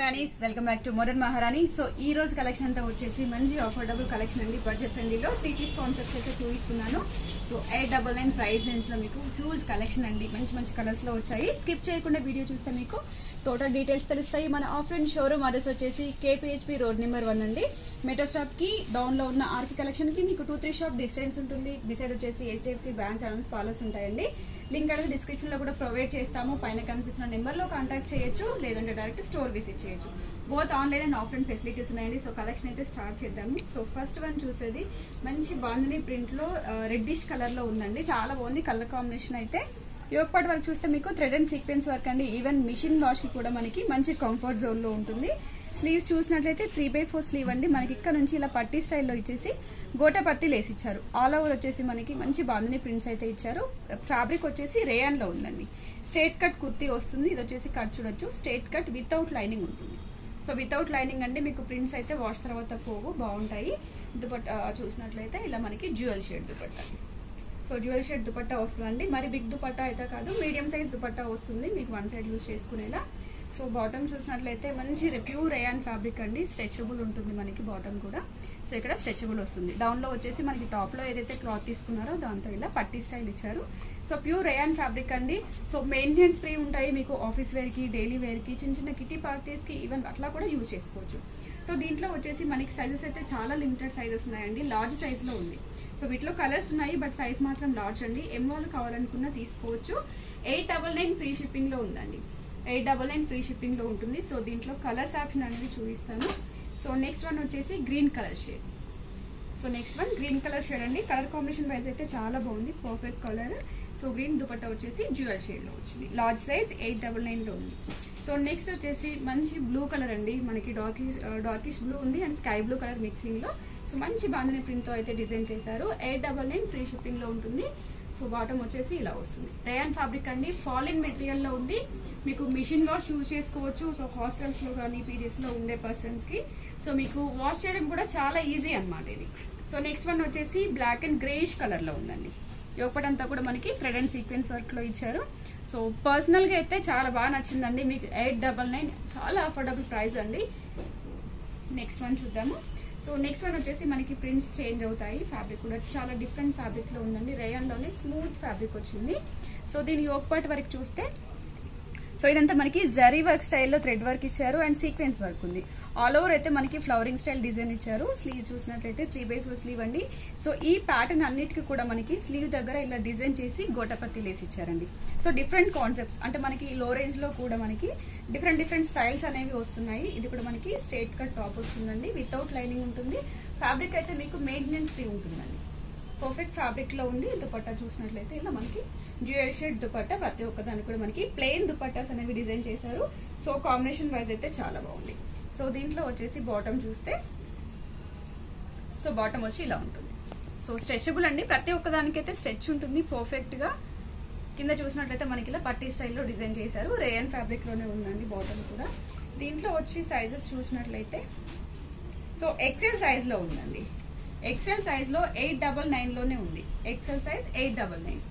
మహారాణీస్ welcome back to modern Maharani so ఈ రోజు collection అంతా వచ్చేసి మంచి అఫోర్డబుల్ కలెక్షన్ అండి బడ్జెట్ ఫ్రెండ్లీలో త్రీ పీస్ కాన్సెప్ట్స్ అయితే చూపిస్తున్నాను so eight double nine price range లో మీకు హ్యూజ్ కలెక్షన్ అండి మంచి మంచి కలర్స్ లో వచ్చాయి స్కిప్ చేయకుండా వీడియో చూస్తే మీకు టోటల్ డీటెయిల్స్ తెలుస్తాయి మన ఆఫ్లైన్ షోరూమ్ అడ్రస్ వచ్చేసి కేపీహెచ్పి రోడ్ నెంబర్ వన్ అండి మెట్రో స్టాప్ కి డౌన్ లో ఉన్న ఆర్కి కలెక్షన్ కి మీకు టూ త్రీ షాప్ డిస్టెన్స్ ఉంటుంది డిసైడ్ వచ్చేసి హెచ్డిఎఫ్సి బ్యాంక్స్ అలౌన్స్ పాలర్స్ ఉంటాయండి లింక్ అనేది డిస్క్రిప్షన్ లో కూడా ప్రొవైడ్ చేస్తాము పైన కనిపిస్తున్న నెంబర్ లో కాంటాక్ట్ చేయొచ్చు లేదంటే డైరెక్ట్ స్టోర్ విజిట్ చేయొచ్చు both online and offline facilities ఉన్నాయండి సో కలెక్షన్ అయితే స్టార్ట్ చేద్దాము సో ఫస్ట్ వన్ చూసేది మంచి బాందని ప్రింట్ లో రెడ్డిష్ కలర్ లో ఉందండి చాలా బాగుంది కలర్ కాంబినేషన్ అయితే యోగపాటి వర్క్ చూస్తే మీకు థ్రెడ్ అండ్ సీక్వెన్స్ వర్క్ అండి ఈవెన్ మిషన్ వాష్ కి కూడా మనకి మంచి కంఫర్ట్ జోన్ లో ఉంటుంది స్లీవ్స్ చూసినట్లయితే త్రీ బై ఫోర్ స్లీవ్ అండి మనకి ఇక్కడ నుంచి ఇలా పట్టీ స్టైల్లో ఇచ్చేసి గోట పట్టీ లేసి ఇచ్చారు ఆల్ ఓవర్ వచ్చేసి మనకి మంచి బాందని ప్రింట్స్ అయితే ఇచ్చారు ఫ్యాబ్రిక్ వచ్చేసి రేయాన్ లో ఉందండి స్ట్రేట్ కట్ కుర్తీ వస్తుంది ఇది వచ్చేసి కట్ చూడొచ్చు స్ట్రేట్ కట్ వితౌట్ లైనింగ్ ఉంటుంది సో వితౌట్ లైనింగ్ అంటే మీకు ప్రింట్స్ అయితే వాష్ తర్వాత పోవు బాగుంటాయి దుపట్టా చూసినట్లయితే ఇలా మనకి jewel shade dupatta so jewel shade dupatta వస్తుందండి మరి బిగ్ దుపట్టా అయితే కాదు మీడియం సైజ్ దుపట్టా వస్తుంది మీకు వన్ సైడ్ యూజ్ చేసుకునేలా సో బాటమ్ చూసినట్లయితే మంచి ప్యూర్ రేయాన్ ఫ్యాబ్రిక్ అండి స్ట్రెచబుల్ ఉంటుంది మనకి బాటమ్ కూడా సో ఇక్కడ స్ట్రెచబుల్ వస్తుంది డౌన్ లో వచ్చేసి మనకి టాప్ లో ఏదైతే క్లాత్ తీసుకున్నారో దాంతో ఇలా పట్టీ స్టైల్ ఇచ్చారు సో ప్యూర్ రేయాన్ ఫ్యాబ్రిక్ అండి సో మెయింటెనెన్స్ ఫ్రీ ఉంటాయి మీకు ఆఫీస్ వేర్ కి డైలీ వేర్ కి చిన్న చిన్న కిటీ పార్టీస్ కి ఈవెన్ అట్లా కూడా యూజ్ చేసుకోవచ్చు సో దీంట్లో వచ్చేసి మనకి సైజెస్ అయితే చాలా లిమిటెడ్ సైజెస్ ఉన్నాయండి లార్జ్ సైజ్ లో ఉంది సో వీటిలో కలర్స్ ఉన్నాయి బట్ సైజ్ మాత్రం లార్జ్ అండి ఎమ్మోలు కావాలనుకున్నా తీసుకోవచ్చు eight double nine free shipping లో ఉందండి eight double nine free shipping లో ఉంటుంది సో దీంట్లో కలర్స్ ఆప్షన్ అనేది చూపిస్తాను సో నెక్స్ట్ వన్ వచ్చేసి green colour shade so next one green colour shade అండి కలర్ కాంబినేషన్ వైజ్ అయితే చాలా బాగుంది perfect colour so green dupatta వచ్చేసి జ్యువెల్ షేడ్ లో వచ్చింది large size eight double nine లో ఉంది సో నెక్స్ట్ వచ్చేసి మంచి బ్లూ కలర్ అండి మనకి డార్కిష్ డార్కిష్ బ్లూ ఉంది and sky blue colour mixing లో సో మంచి బాంధని ప్రింట్ తో అయితే డిజైన్ చేశారు eight double nine free shipping లో ఉంటుంది సో బాటమ్ వచ్చేసి ఇలా వస్తుంది రేయాన్ ఫ్యాబ్రిక్ అండి ఫాలిన్ మెటీరియల్ లో ఉంది మీకు మిషన్ వాష్ యూజ్ చేసుకోవచ్చు సో హాస్టల్స్ లో కానీ పీజీస్ లో ఉండే పర్సన్స్ కి సో మీకు వాష్ చేయడం కూడా చాలా ఈజీ అన్నమాట ఇది సో నెక్స్ట్ వన్ వచ్చేసి బ్లాక్ అండ్ గ్రేష్ కలర్ లో ఉందండి యోగపట్ అంతా కూడా మనకి థ్రెడ్ అండ్ సీక్వెన్స్ వర్క్ లో ఇచ్చారు సో పర్సనల్ గా అయితే చాలా బాగా నచ్చిందండి మీకు ఎయిట్ డబల్ నైన్ చాలా అఫోర్డబుల్ ప్రైస్ అండి నెక్స్ట్ వన్ చూద్దాము సో నెక్స్ట్ వన్ వచ్చేసి మనకి ప్రింట్స్ చేంజ్ అవుతాయి ఫ్యాబ్రిక్ కూడా చాలా డిఫరెంట్ ఫ్యాబ్రిక్ లో ఉందండి రేయాన్ లోనే స్మూత్ ఫ్యాబ్రిక్ వచ్చింది సో దీని యోగపాట్ వరకు చూస్తే సో ఇదంతా మనకి జరీ వర్క్ స్టైల్లో థ్రెడ్ వర్క్ ఇచ్చారు అండ్ సీక్వెన్స్ వర్క్ ఉంది ఆల్ ఓవర్ అయితే మనకి ఫ్లవరింగ్ స్టైల్ డిజైన్ ఇచ్చారు స్లీవ్ చూసినట్లయితే త్రీ బై ఫోర్ స్లీవ్ అండి సో ఈ ప్యాటర్న్ అన్నిటికీ కూడా మనకి స్లీవ్ దగ్గర ఇలా డిజైన్ చేసి గోటపత్తి లేసి ఇచ్చారండి సో డిఫరెంట్ కాన్సెప్ట్స్ అంటే మనకి లో రేంజ్ లో కూడా మనకి డిఫరెంట్ డిఫరెంట్ స్టైల్స్ అనేవి వస్తున్నాయి ఇది కూడా మనకి స్ట్రేట్ కట్ టాప్ వస్తుందండి వితౌట్ లైనింగ్ ఉంటుంది ఫ్యాబ్రిక్ అయితే మీకు మెయింటెనెన్స్ ఫ్రీ ఉంటుందండి పర్ఫెక్ట్ ఫ్యాబ్రిక్ లో ఉంది దుపట్టా చూసినట్లయితే ఇలా మనకి జ్యువెల్ షేడ్ దుపట్టా ప్రతి ఒక్కదానికి కూడా మనకి ప్లెయిన్ దుపట్టాస్ అనేవి డిజైన్ చేశారు సో కాంబినేషన్ వైజ్ అయితే చాలా బాగుంది సో దీంట్లో వచ్చేసి బాటమ్ చూస్తే సో బాటమ్ వచ్చి ఇలా ఉంటుంది సో స్ట్రెచబుల్ అండి ప్రతి ఒక్కదానికైతే స్ట్రెచ్ ఉంటుంది పర్ఫెక్ట్ గా కింద చూసినట్లయితే మనకి ఇలా పట్టీ స్టైల్లో డిజైన్ చేశారు రేయన్ ఫ్యాబ్రిక్ లోనే ఉందండి బాటమ్ కూడా దీంట్లో వచ్చి సైజెస్ చూసినట్లయితే సో ఎక్సెల్ సైజ్ లో ఉందండి ఎక్సెల్ సైజ్ లో ఎయిట్ డబల్ నైన్ లోనే ఉంది XL size eight double nine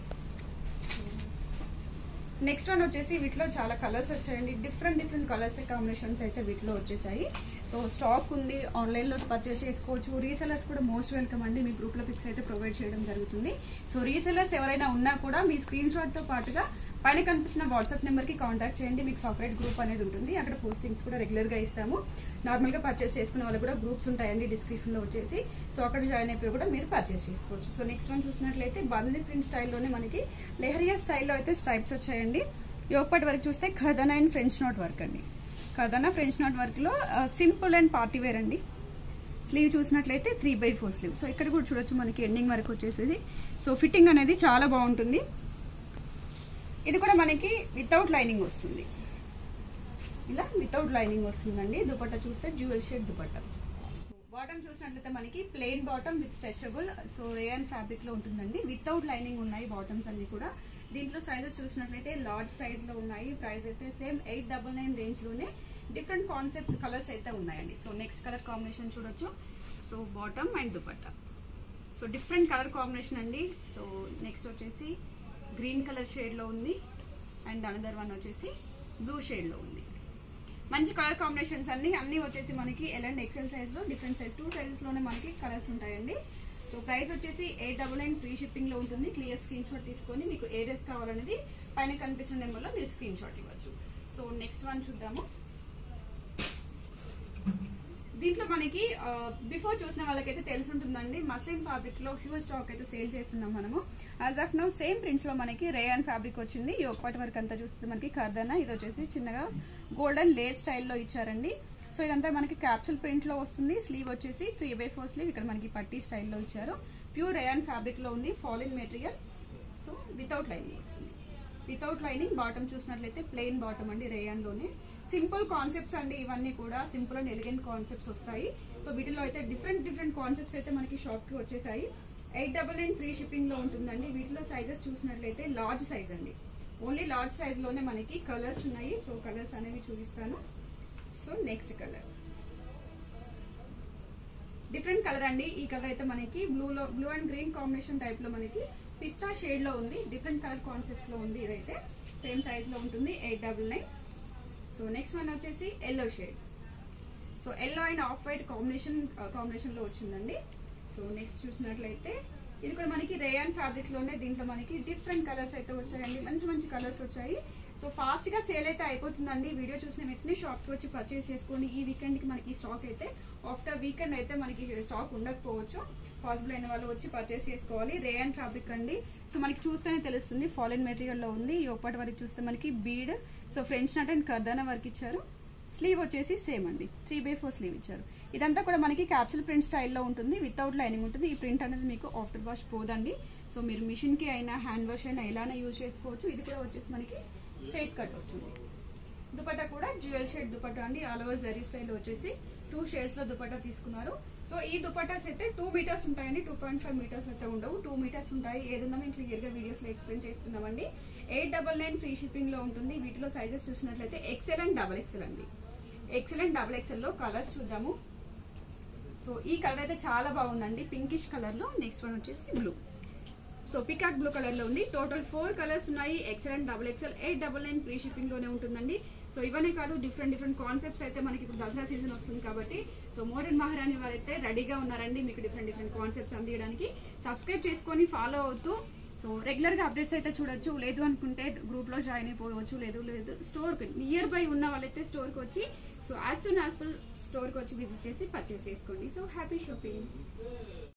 next one వచ్చేసి వీటిలో చాలా కలర్స్ వచ్చాయండి డిఫరెంట్ డిఫరెంట్ కలర్స్ కాంబినేషన్స్ అయితే వీటిలో వచ్చేసాయి సో స్టాక్ ఉంది ఆన్లైన్లో పర్చేస్ చేసుకోవచ్చు రీసెలర్స్ కూడా మోస్ట్ వెల్కమ్ అండి మీ గ్రూప్లో పిక్స్ అయితే ప్రొవైడ్ చేయడం జరుగుతుంది సో రీసెలర్స్ ఎవరైనా ఉన్నా కూడా మీ స్క్రీన్ షాట్తో పాటుగా పైన కనిపిస్తున్న వాట్సాప్ నెంబర్కి కాంటాక్ట్ చేయండి మీకు సపరేట్ గ్రూప్ అనేది ఉంటుంది అక్కడ పోస్టింగ్స్ కూడా రెగ్యులర్గా ఇస్తాము నార్మల్గా పర్చేస్ చేసుకునే వాళ్ళు కూడా గ్రూప్స్ ఉంటాయండి డిస్క్రిప్షన్లో వచ్చేసి సో అక్కడ జాయిన్ అయిపోయి కూడా మీరు పర్చేస్ చేసుకోవచ్చు సో నెక్స్ట్ వన్ చూసినట్లయితే బందీ ప్రింట్ స్టైల్లోనే మనకి లెహరియా స్టైల్లో అయితే స్ట్రైప్స్ వచ్చాయండి యోగపాటి వరకు చూస్తే ఖదనా అండ్ ఫ్రెంచ్ నోట్ వర్క్ అండి ఖదనా ఫ్రెంచ్ నోట్ వర్క్లో సింపుల్ అండ్ పార్టీ వేర్ అండి స్లీవ్ చూసినట్లయితే three by four sleeve so ఇక్కడ కూడా చూడొచ్చు మనకి ఎండింగ్ వరకు వచ్చేసేసి సో ఫిట్టింగ్ అనేది చాలా బాగుంటుంది ఇది కూడా మనకి వితౌట్ లైనింగ్ వస్తుంది ఇలా వితౌట్ లైనింగ్ వస్తుందండి దుపట్టా చూస్తే జ్యువెల్ షేడ్ దుపట్టా బాటమ్ చూసినట్లయితే మనకి plain bottom with stretchable so rayon fabric లో ఉంటుందండి వితౌట్ లైనింగ్ ఉన్నాయి బాటమ్స్ అన్ని కూడా దీంట్లో సైజెస్ చూసినట్లయితే లార్జ్ సైజ్ లో ఉన్నాయి ప్రైస్ అయితే same eight double nine range లోనే డిఫరెంట్ కాన్సెప్ట్స్ కలర్స్ అయితే ఉన్నాయండి సో నెక్స్ట్ కలర్ కాంబినేషన్ చూడొచ్చు so bottom and dupatta so different colour combination అండి సో నెక్స్ట్ వచ్చేసి గ్రీన్ కలర్ షేడ్ లో ఉంది అండ్ అనదర్ వన్ వచ్చేసి బ్లూ షేడ్ లో ఉంది మంచి కలర్ కాంబినేషన్స్ అన్ని అన్ని వచ్చేసి మనకి ఎల్ అండ్ ఎక్సెల్ సైజ్ లో డిఫరెంట్ సైజ్ టూ సైజెస్ లోనే మనకి కలర్స్ ఉంటాయండి సో ప్రైస్ వచ్చేసి eight double nine free shipping లో ఉంటుంది క్లియర్ స్క్రీన్ షాట్ తీసుకొని మీకు ఏ డ్రెస్ కావాలనేది పైన కనిపిస్తున్న నెంబర్లో మీరు స్క్రీన్ షాట్ ఇవ్వచ్చు సో నెక్స్ట్ వన్ చూద్దాము దీంట్లో మనకి బిఫోర్ చూసిన వాళ్ళకైతే తెలిసి ఉంటుందండి మస్లిన్ ఫ్యాబ్రిక్ లో హ్యూజ్ స్టాక్ అయితే సేల్ చేస్తున్నాం మనము as of now same prints లో మనకి రేయాన్ ఫ్యాబ్రిక్ వచ్చింది ఈ ఒక్కటి వరకు అంతా చూస్తే మనకి కర్దన ఇది వచ్చేసి చిన్నగా గోల్డెన్ లేస్ స్టైల్లో ఇచ్చారండి సో ఇదంతా మనకి క్యాప్సూల్ ప్రింట్ లో వస్తుంది స్లీవ్ వచ్చేసి త్రీ బై ఫోర్ స్లీవ్ ఇక్కడ మనకి పట్టీ స్టైల్లో ఇచ్చారు ప్యూర్ రేయాన్ ఫ్యాబ్రిక్ లో ఉంది ఫాలిన్ మెటీరియల్ సో వితౌట్ లైనింగ్ వస్తుంది వితౌట్ లైనింగ్ బాటమ్ చూసినట్లయితే ప్లెయిన్ బాటమ్ అండి రేయాన్ లోనే సింపుల్ కాన్సెప్ట్స్ అండి ఇవన్నీ కూడా సింపుల్ అండ్ ఎలిగెంట్ కాన్సెప్ట్స్ వస్తాయి సో వీటిలో అయితే డిఫరెంట్ డిఫరెంట్ కాన్సెప్ట్స్ అయితే మనకి షాప్ కి వచ్చేసాయి eight double nine free shipping లో ఉంటుందండి వీటిలో సైజెస్ చూసినట్లయితే లార్జ్ సైజ్ అండి ఓన్లీ లార్జ్ సైజ్ లోనే మనకి కలర్స్ ఉన్నాయి సో కలర్స్ అనేవి చూపిస్తాను so next colour different colour అండి ఈ కలర్ అయితే మనకి బ్లూ లో blue and green combination type లో మనకి పిస్తా షేడ్ లో ఉంది డిఫరెంట్ కలర్ కాన్సెప్ట్ లో ఉంది ఇదైతే సేమ్ సైజ్ లో ఉంటుంది eight double nine so next one వచ్చేసి yellow shade so yellow and off white combination combination లో వచ్చిందండి సో నెక్స్ట్ చూసినట్లయితే ఇది కూడా మనకి రేయాన్ ఫ్యాబ్రిక్ లోనే దీంట్లో మనకి డిఫరెంట్ కలర్స్ అయితే వచ్చాయండి మంచి మంచి కలర్స్ వచ్చాయి సో ఫాస్ట్ గా సేల్ అయితే అయిపోతుందండి వీడియో చూసిన వెంటనే షాప్ కి వచ్చి పర్చేస్ చేసుకోండి ఈ వీకెండ్ కి మనకి స్టాక్ అయితే ఆఫ్టర్ వీకెండ్ అయితే మనకి స్టాక్ ఉండకపోవచ్చు పాసిబుల్ అయిన వాళ్ళు వచ్చి పర్చేస్ చేసుకోవాలి రేయాన్ ఫ్యాబ్రిక్ అండి సో మనకి చూస్తేనే తెలుస్తుంది ఫాలిన్ మెటీరియల్ లో ఉంది ఈ ఒప్పటి వరకు చూస్తే మనకి bead so French knot and కర్దానా వర్క్ ఇచ్చారు స్లీవ్ వచ్చేసి సేమ్ అండి త్రీ బై ఫోర్ స్లీవ్ ఇచ్చారు ఇదంతా కూడా మనకి క్యాప్సూల్ ప్రింట్ స్టైల్లో ఉంటుంది వితౌట్ లైనింగ్ ఉంటుంది ఈ ప్రింట్ అనేది మీకు ఆఫ్టర్ వాష్ పోదండి సో మీరు మిషన్ కి అయినా హ్యాండ్ వాష్ అయినా ఎలానే యూజ్ చేసుకోవచ్చు ఇది కూడా వచ్చేసి మనకి స్ట్రైట్ కట్ వస్తుంది దుపట్టా కూడా జ్యువెల్ షేడ్ దుపట్టా అండి ఆల్ ఓవర్ జరీ స్టైల్ వచ్చేసి టూ షేడ్స్ లో దుపట్టా తీసుకున్నారు సో ఈ దుపట్టాస్ అయితే టూ మీటర్స్ ఉంటాయండి టూ పాయింట్ ఫైవ్ మీటర్స్ అయితే ఉండవు టూ మీటర్స్ ఉంటాయి ఏదన్నా మేము క్లియర్ గా వీడియోస్ లో ఎక్స్ప్లెయిన్ చేస్తున్నామండి eight double nine free shipping లో ఉంటుంది వీటిలో సైజెస్ చూసినట్లయితే ఎక్సెల్ అండ్ డబల్ ఎక్సెల్ అండి ఎక్సెల్ అండ్ డబల్ ఎక్సెల్ లో కలర్స్ చూద్దాము సో ఈ కలర్ అయితే చాలా బాగుందండి పింకిష్ కలర్ లో నెక్స్ట్ వన్ వచ్చేసి blue so peacock blue colour లో ఉంది టోటల్ ఫోర్ కలర్స్ ఉన్నాయి XL and double XL eight double nine free shipping లోనే ఉంటుందండి సో ఇవన్నీ కాదు డిఫరెంట్ డిఫరెంట్ కాన్సెప్ట్స్ అయితే మనకి ఇప్పుడు దసరా సీజన్ వస్తుంది కాబట్టి సో మోడర్న్ మహారాణి వారైతే రెడీగా ఉన్నారండి మీకు డిఫరెంట్ డిఫరెంట్ కాన్సెప్ట్స్ అందించడానికి సబ్స్క్రైబ్ చేసుకొని ఫాలో అవుతూ సో రెగ్యులర్ గా అప్డేట్స్ అయితే చూడొచ్చు లేదు అనుకుంటే గ్రూప్ లో జాయిన్ అయిపోవచ్చు లేదు లేదు స్టోర్ కి నియర్ బై ఉన్న వాళ్ళైతే స్టోర్ కి వచ్చి so as soon as store కి వచ్చి విజిట్ చేసి పర్చేస్ చేసుకోండి సో హ్యాపీ షాపింగ్